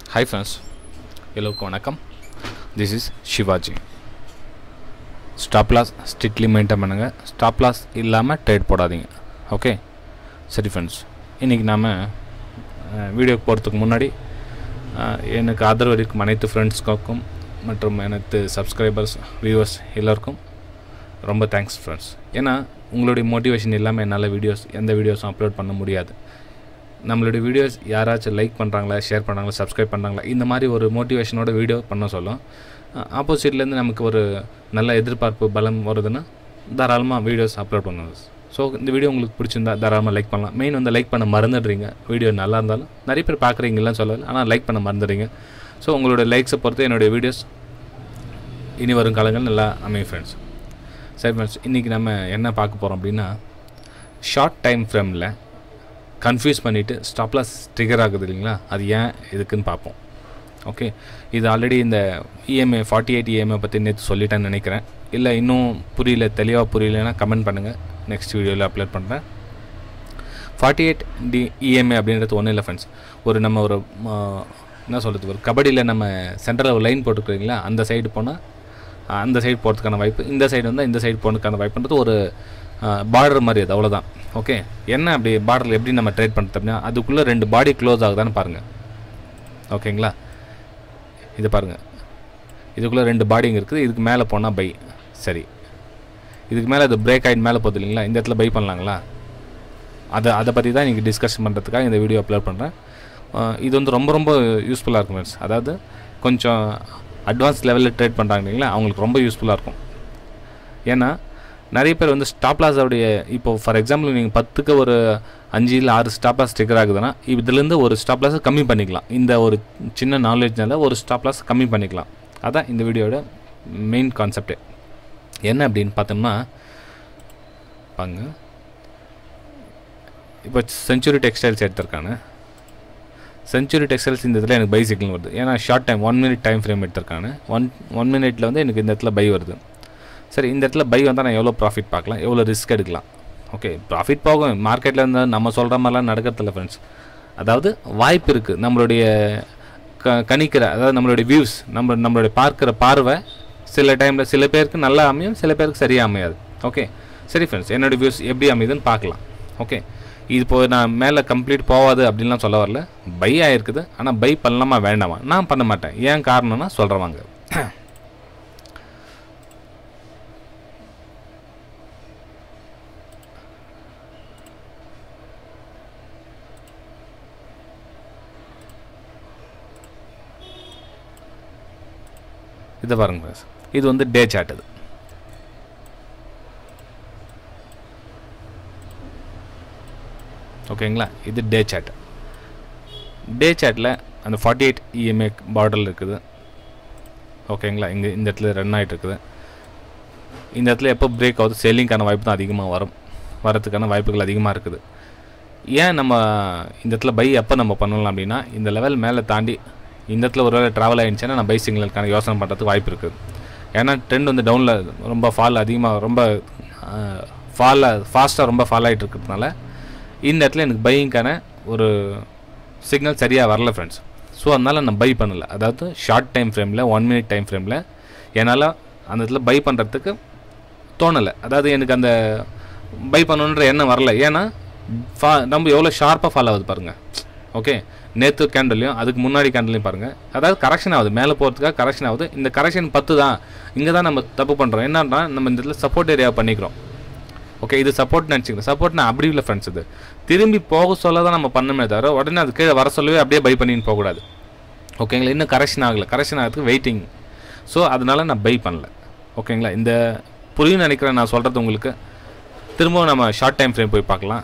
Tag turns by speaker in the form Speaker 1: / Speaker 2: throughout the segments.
Speaker 1: Hi friends எல்லோருக்கும் வணக்கம் this is Shivaji stop loss strictly maintain பண்ணுங்கள் ஸ்டாப் லாஸ் இல்லாமல் ட்ரேட் போடாதீங்க ஓகே சரி ஃப்ரெண்ட்ஸ் இன்றைக்கி நாம் வீடியோக்கு போகிறதுக்கு முன்னாடி அஹ், எனக்கு ஆதரவு இருக்கும் அனைத்து ஃப்ரெண்ட்ஸ்க்கும் மற்றும் அனைத்து சப்ஸ்கிரைபர்ஸ் வியூவர்ஸ் எல்லோருக்கும் ரொம்ப தேங்க்ஸ் ஃப்ரெண்ட்ஸ் ஏன்னா உங்களுடைய மோட்டிவேஷன் இல்லாமல் என்னால் வீடியோஸ் எந்த வீடியோஸும் அப்லோட் பண்ண முடியாது நம்மளுடைய வீடியோஸ் யாராச்சும் லைக் பண்ணுறாங்களா ஷேர் பண்ணுறாங்களா சப்ஸ்கிரைப் பண்ணுறாங்களா இந்த மாதிரி ஒரு மோட்டிவேஷனோட வீடியோ பண்ண சொல்லும் ஆப்போசிட்லேருந்து நமக்கு ஒரு நல்ல எதிர்பார்ப்பு பலம் வருதுன்னா தாராளமாக வீடியோஸ் அப்லோட் பண்ணுங்க ஸோ இந்த வீடியோ உங்களுக்கு பிடிச்சிருந்தா தாராளமாக லைக் பண்ணலாம் மெயின் வந்து லைக் பண்ண மறந்துடுறீங்க வீடியோ நல்லா இருந்தாலும் நிறைய பேர் பார்க்குறீங்கலாம் சொல்லலை ஆனால் லைக் பண்ண மறந்துடுறீங்க ஸோ உங்களோட லைக்ஸை பொறுத்து என்னுடைய வீடியோஸ் இனி வரும் காலங்கள் நல்லா அமையும் ஃப்ரெண்ட்ஸ் சரி ஃப்ரெண்ட்ஸ் இன்றைக்கி நம்ம என்ன பார்க்க போகிறோம் அப்படின்னா ஷார்ட் டைம் ஃப்ரேமில் கன்ஃபியூஸ் பண்ணிவிட்டு ஸ்டாப்லாஸ் ட்ரிகர் ஆகுது இல்லைங்களா அது ஏன் இதுக்குன்னு பார்ப்போம் ஓகே இது ஆல்ரெடி இந்த இஎம்ஐ ஃபார்ட்டி எயிட் இஎம்ஐ பற்றி நேற்று சொல்லிட்டேன்னு நினைக்கிறேன் இல்லை இன்னும் புரியல தெளிவாக புரியலைன்னா கமெண்ட் பண்ணுங்கள் நெக்ஸ்ட் வீடியோவில் அப்லோட் பண்ணுறேன் ஃபார்ட்டி எயிட் டி இஎம்ஐ அப்படின்றது ஒன்றும் இல்லை ஃப்ரெண்ட்ஸ் ஒரு நம்ம ஒரு ம, என்ன சொல்கிறது ஒரு கபடியில் நம்ம சென்டரில் ஒரு லைன் போட்டுருக்கீங்களா அந்த சைடு போனால் அந்த சைடு போகிறதுக்கான வாய்ப்பு இந்த சைடு வந்தால் இந்த சைடு போகிறதுக்கான வாய்ப்புன்றது ஒரு பார்டர் மாதிரி அது அவ்வளோதான் ஓகே என்ன அப்படி பார்டரில் எப்படி நம்ம ட்ரேட் பண்ணுறது அப்படின்னா அதுக்குள்ளே ரெண்டு பாடி க்ளோஸ் ஆகுதான்னு பாருங்கள் ஓகேங்களா இது பாருங்கள் இதுக்குள்ளே ரெண்டு பாடிங்க இருக்குது இதுக்கு மேலே போனால் பை சரி இதுக்கு மேலே அது பிரேக் ஆகிட்டு மேலே போகுது இல்லைங்களா இந்த இடத்துல பை பண்ணலாங்களா அதை அதை பற்றி தான் இன்றைக்கி டிஸ்கஷன் பண்ணுறதுக்காக இந்த வீடியோ அப்லோட் பண்ணுறேன் இது வந்து ரொம்ப ரொம்ப யூஸ்ஃபுல்லாக இருக்கும் ஃப்ரெண்ட்ஸ் அதாவது கொஞ்சம் அட்வான்ஸ் லெவலில் ட்ரேட் பண்ணுறாங்க இல்லைங்களா அவங்களுக்கு ரொம்ப யூஸ்ஃபுல்லாக இருக்கும் ஏன்னா நிறைய பேர் வந்து ஸ்டாப் லாஸோடைய இப்போ ஃபார் எக்ஸாம்பிள் நீங்கள் பத்துக்கு ஒரு அஞ்சு இல்லை ஆறு ஸ்டாப் லாஸ் ஸ்டிக்கர் ஆகுதுன்னா இதுலேருந்து ஒரு ஸ்டாப் லாஸை கம்மி பண்ணிக்கலாம் இந்த ஒரு சின்ன நாலேஜ்னால ஒரு ஸ்டாப் லாஸ் கம்மி பண்ணிக்கலாம் அதான் இந்த வீடியோட மெயின் கான்செப்டே என்ன அப்படின்னு பார்த்தோம்னா பாங்க இப்போ செஞ்சுரி டெக்ஸ்டைல்ஸ் எடுத்திருக்காங்க செஞ்சுரி டெக்ஸ்டைல்ஸ் இந்த இடத்துல எனக்கு பை சிக்னல் வருது ஏன்னா short time one minute time frame எடுத்திருக்காங்க ஒன் ஒன் மினிட்ல வந்து எனக்கு இந்த இடத்துல பை வருது சரி இந்த இடத்துல பை வந்தால் நான் எவ்வளோ ப்ராஃபிட் பார்க்கலாம் எவ்வளோ ரிஸ்க் எடுக்கலாம் ஓகே ப்ராஃபிட் போகும் மார்க்கெட்டில் இருந்தால் நம்ம சொல்கிற மாதிரிலாம் நடக்கிறதில்ல ஃப்ரெண்ட்ஸ் அதாவது வாய்ப்பு இருக்குது நம்மளுடைய க கணிக்கிற அதாவது நம்மளுடைய வியூஸ் நம்ம நம்மளுடைய பார்க்குற பார்வை சில டைமில் சில பேருக்கு நல்லா அமையும் சில பேருக்கு சரியாக அமையாது ஓகே சரி ஃப்ரெண்ட்ஸ் என்னோடய வியூஸ் எப்படி அமையுதுன்னு பார்க்கலாம் ஓகே இது இப்போ நான் மேலே கம்ப்ளீட் போகாது அப்படின்லாம் சொல்ல வரல பை ஆயிருக்குது ஆனால் பை பண்ணலாமா வேண்டாமா நான் பண்ண மாட்டேன் ஏன் காரணம்னா சொல்கிறவாங்க இதை பாருங்க guys. இது வந்து டே சாட் இது ஓகேங்களா இது டே சாட் டே சாட்டில் அந்த ஃபார்ட்டி எயிட் இஎம்ஏ பார்டரில் இருக்குது ஓகேங்களா இங்கே இந்த இடத்துல ரன் ஆகிட்டு இருக்குது இந்த இடத்துல எப்போ பிரேக் ஆகுது செல்லிங்க்கான வாய்ப்பு தான் அதிகமாக வரும் வரதுக்கான வாய்ப்புகள் அதிகமாக இருக்குது ஏன் நம்ம இந்த இடத்துல பை எப்போ நம்ம பண்ணலாம் அப்படின்னா இந்த லெவல் மேலே தாண்டி இந்த இடத்துல ஒரு வேளை ட்ராவல் ஆகிடுச்சுன்னா நான் பை சிக்னலுக்கான யோசனை பண்ணுறதுக்கு வாய்ப்பு இருக்குது ஏன்னா ட்ரெண்ட் வந்து டவுனில் ரொம்ப ஃபால் அதிகமாக ரொம்ப ஃபாலில் ஃபாஸ்ட்டாக ரொம்ப ஃபால் ஆகிட்டு இருக்கிறதுனால இந்த இடத்துல எனக்கு பையிங்க்கான ஒரு சிக்னல் சரியாக வரல ஃப்ரெண்ட்ஸ் ஸோ அதனால் நான் பை பண்ணலை அதாவது ஷார்ட் டைம் ஃப்ரேமில் ஒன் மினிட் டைம் ஃப்ரேமில் என்னால் அந்த இடத்துல பை பண்ணுறதுக்கு தோணலை அதாவது எனக்கு அந்த பை பண்ணணுன்ற எண்ணம் வரல ஏன்னா ஃபா நம்ம எவ்வளோ ஷார்ப்பாக ஃபாலோ ஆகுது பாருங்கள் ஓகே நேற்று கேண்டல்லையும் அதுக்கு முன்னாடி கேண்டல்லையும் பாருங்கள் அதாவது கரெக்ஷன் ஆகுது மேலே போகிறதுக்காக கரெக்ஷன் ஆகுது இந்த கரெக்ஷன் பத்து தான் இங்கே தான் நம்ம தப்பு பண்ணுறோம் என்னன்னா நம்ம இந்த இடத்துல சப்போர்ட் ஏரியா பண்ணிக்கிறோம் ஓகே இது சப்போர்ட் நினச்சிக்கிறேன் சப்போர்ட்னா அப்படி இல்லை ஃப்ரெண்ட்ஸ் இது திரும்பி போக சொல்ல தான் நம்ம பண்ணமே தவிர உடனே அது கீழே வர சொல்லவே அப்படியே பை பண்ணின்னு போகக்கூடாது ஓகேங்களா இன்னும் கரெக்ஷன் ஆகலை கரெக்ஷன் ஆகிறதுக்கு வெயிட்டிங் ஸோ அதனால நான் பை பண்ணல ஓகேங்களா இந்த புரியும் நினைக்கிறேன் நான் சொல்கிறது உங்களுக்கு திரும்பவும் நம்ம ஷார்ட் டைம் ஃப்ரேம் போய் பார்க்கலாம்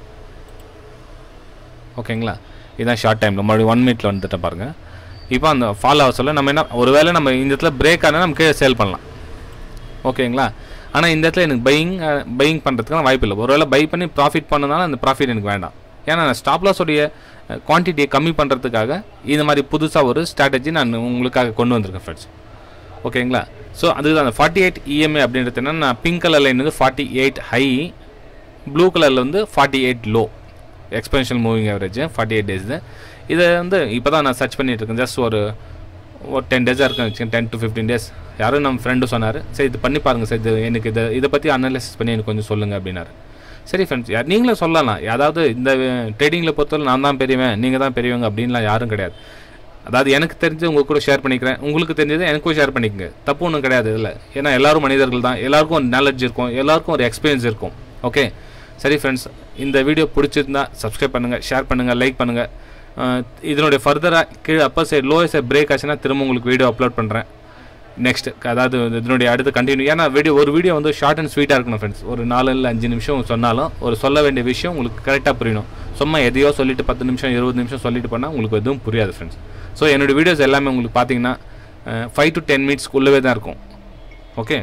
Speaker 1: ஓகேங்களா இதுதான் ஷார்ட் டைமில் மறுபடியும் ஒன் மினிட்ல வந்துட்டு பாருங்கள் இப்போ அந்த ஃபாலோ ஆக சொல்ல நம்ம என்ன ஒருவேளை நம்ம இந்த இடத்துல பிரேக் ஆனால் நம்ம கீழே சேல் பண்ணலாம் ஓகேங்களா ஆனால் இந்த இடத்துல எனக்கு பையிங் பையிங் பண்ணுறதுக்கான வாய்ப்பு இல்லை ஒருவேளை பை பண்ணி ப்ராஃபிட் பண்ணனால அந்த ப்ராஃபிட் எனக்கு வேண்டாம் ஏன்னா நான் ஸ்டாப் லாஸோடைய குவான்டிட்டியை கம்மி பண்ணுறதுக்காக இந்த மாதிரி புதுசாக ஒரு ஸ்ட்ராட்டஜி நான் உங்களுக்காக கொண்டு வந்திருக்கேன் ஃப்ரெண்ட்ஸ் ஓகேங்களா ஸோ அதுதான் அந்த ஃபார்ட்டி எயிட் இஎம்ஏ அப்படின்றது என்னன்னா பிங்க் கலர் லைன் வந்து ஃபார்ட்டி எயிட் ஹை ப்ளூ கலரில் வந்து forty eight low exponential moving average forty eight days இதை வந்து இப்போ தான் நான் சர்ச் பண்ணிட்டு இருக்கேன் ஜஸ்ட் ஒரு ஒரு டென் டேஸாக இருக்கேன் டென் டு ஃபிஃப்டீன் டேஸ் யாரும் நம்ம ஃப்ரெண்டு சொன்னார் சரி இது பண்ணி பாருங்கள் சார் இது எனக்கு இதை இதை பற்றி அனலைசிஸ் பண்ணி எனக்கு கொஞ்சம் சொல்லுங்கள் அப்படின்னாரு சரி ஃப்ரெண்ட்ஸ் யார் நீங்களே சொல்லலாம் அதாவது இந்த ட்ரேடிங்கில் பொறுத்தவரை நான் தான் பெரியவன் நீங்கள் தான் பெரியவங்க அப்படின்லாம் யாரும் கிடையாது அதாவது எனக்கு தெரிஞ்சு உங்கள் கூட ஷேர் பண்ணிக்கிறேன் உங்களுக்கு தெரிஞ்சதை எனக்கும் ஷேர் பண்ணிக்கங்க தப்பு ஒன்றும் கிடையாது இதில் ஏன்னா எல்லாரும் மனிதர்கள் தான் எல்லாருக்கும் ஒரு நாலேஜ் இருக்கும் எல்லாருக்கும் ஒரு எக்ஸ்பீரியன்ஸ் இருக்கும் ஓகே சரி ஃப்ரெண்ட்ஸ் இந்த வீடியோ பிடிச்சிருந்தா சப்ஸ்கிரைப் பண்ணுங்கள் ஷேர் பண்ணுங்கள் லைக் பண்ணுங்கள் இதனுடைய ஃபர்தராக கீழே அப்போ சைடு லோயர் சைட் பிரேக் ஆச்சுன்னா திரும்ப உங்களுக்கு வீடியோ அப்லோட் பண்ணுறேன் நெக்ஸ்ட் அதாவது இதனுடைய அடுத்து கண்டினியூ ஏன்னா வீடியோ ஒரு வீடியோ வந்து ஷார்ட் அண்ட் ஸ்வீட்டாக இருக்கணும் ஃப்ரெண்ட்ஸ் ஒரு நாலு இல்லை அஞ்சு நிமிஷம் சொன்னாலும் ஒரு சொல்ல வேண்டிய விஷயம் உங்களுக்கு கரெக்டாக புரியணும் சும்மா எதையோ சொல்லிட்டு பத்து நிமிஷம் இருபது நிமிஷம் சொல்லிட்டு போனால் உங்களுக்கு எதுவும் புரியாது ஃப்ரெண்ட்ஸ் ஸோ என்னோடய வீடியோஸ் எல்லாமே உங்களுக்கு பார்த்தீங்கன்னா ஃபைவ் டு டென் மினிட்ஸ்க்குள்ளவே தான் இருக்கும் ஓகே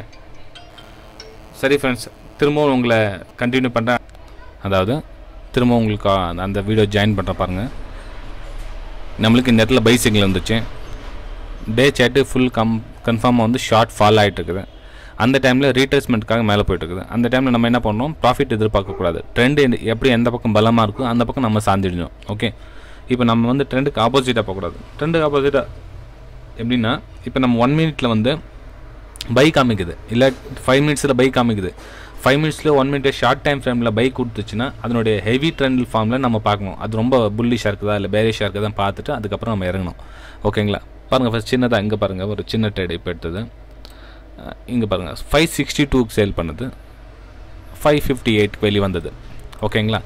Speaker 1: சரி ஃப்ரெண்ட்ஸ் திரும்பவும் உங்களை கண்டினியூ பண்ணுறேன் அதாவது திரும்ப உங்களுக்கு அந்த- அந்த வீடியோ ஜாயின் பண்ணுற பாருங்கள் நம்மளுக்கு இந்த இடத்துல பைசிக்கிள் வந்துச்சு டே சேட்டு ஃபுல் கம் கன்ஃபார்மாக வந்து ஷார்ட் ஃபால் ஆகிட்டு இருக்குது அந்த டைமில் ரீட்ரேஸ்மெண்ட்டுக்காக மேலே போயிட்டு இருக்குது அந்த டைமில் நம்ம என்ன பண்ணணும் ப்ராஃபிட் எதிர்பார்க்கக்கூடாது ட்ரெண்ட் எப்படி எந்த பக்கம் பலமாக இருக்கோ அந்த பக்கம் நம்ம சாஞ்சிடணும் ஓகே இப்போ நம்ம வந்து ட்ரெண்டுக்கு ஆப்போசிட்டாக போகக்கூடாது ட்ரெண்டுக்கு ஆப்போசிட்டாக எப்படின்னா இப்போ நம்ம ஒன் மினிட்ல வந்து பை காமிக்குது இல்லை ஃபைவ் மினிட்ஸில் பை காமிக்குது ஃபைவ் மினிட்ஸில் ஒன் மினிட் ஷார்ட் டைம் ஃப்ரேமில் பை கொடுத்துச்சுன்னா அதனுடைய ஹெவி ட்ரெண்ட் ஃபார்மில் நம்ம பார்க்கணும் அது ரொம்ப புல்லிஷாக இருக்குதா இல்லை பேரிஷாக இருக்குதா பார்த்துட்டு அதுக்கப்புறம் நம்ம இறங்கணும் ஓகேங்களா பாருங்கள் ஃபஸ்ட் சின்னதாக இங்கே பாருங்கள் ஒரு சின்ன ட்ரேட் இப்போ எடுத்தது இங்கே பாருங்கள் ஃபைவ் சிக்ஸ்டி டூக்கு சேல் பண்ணுது ஃபைவ் ஃபிஃப்டி எயிட்க்கு வெளியே வந்தது ஓகேங்களா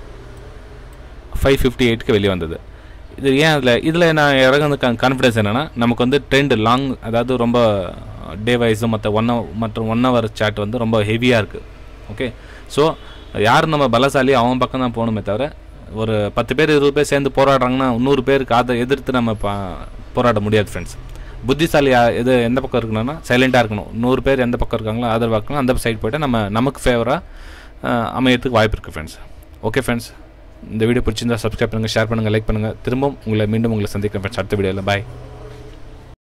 Speaker 1: ஃபைவ் ஃபிஃப்டி எயிட்க்கு வெளியே வந்தது இது ஏன் அதில் இதில் நான் இறங்குறது கான்ஃபிடன்ஸ் என்னென்னா நமக்கு வந்து ட்ரெண்ட் லாங் அதாவது ரொம்ப டே வைஸும் மற்ற ஒன் ஹவர் மற்றும் ஒன் ஹவர் சாட் வந்து ரொம்ப ஹெவியாக இருக்குது ஓகே ஸோ யார் நம்ம பலசாலி அவன் பக்கம் தான் போகணுமே தவிர ஒரு பத்து பேர் இருபது பேர் சேர்ந்து போராடுறாங்கன்னா நூறு பேருக்கு அதை எதிர்த்து நம்ம பா போராட முடியாது ஃப்ரெண்ட்ஸ் புத்திசாலி யா- எது எந்த பக்கம் இருக்கணும்னா சைலண்ட்டாக இருக்கணும் நூறு பேர் எந்த பக்கம் இருக்காங்களோ ஆதரவாக இருக்கணும் அந்த சைடு போய்ட்டு நம்ம நமக்கு ஃபேவராக அமையறதுக்கு வாய்ப்பு இருக்குது ஃப்ரெண்ட்ஸ் ஓகே ஃப்ரெண்ட்ஸ் இந்த வீடியோ பிடிச்சிருந்தா சப்ஸ்கிரைப் பண்ணுங்கள் ஷேர் பண்ணுங்கள் லைக் பண்ணுங்கள் திரும்பவும் உங்களை மீண்டும் உங்களை சந்திக்கிறேன் ஃப்ரெண்ட்ஸ் அடுத்த வீடியோவில் பாய்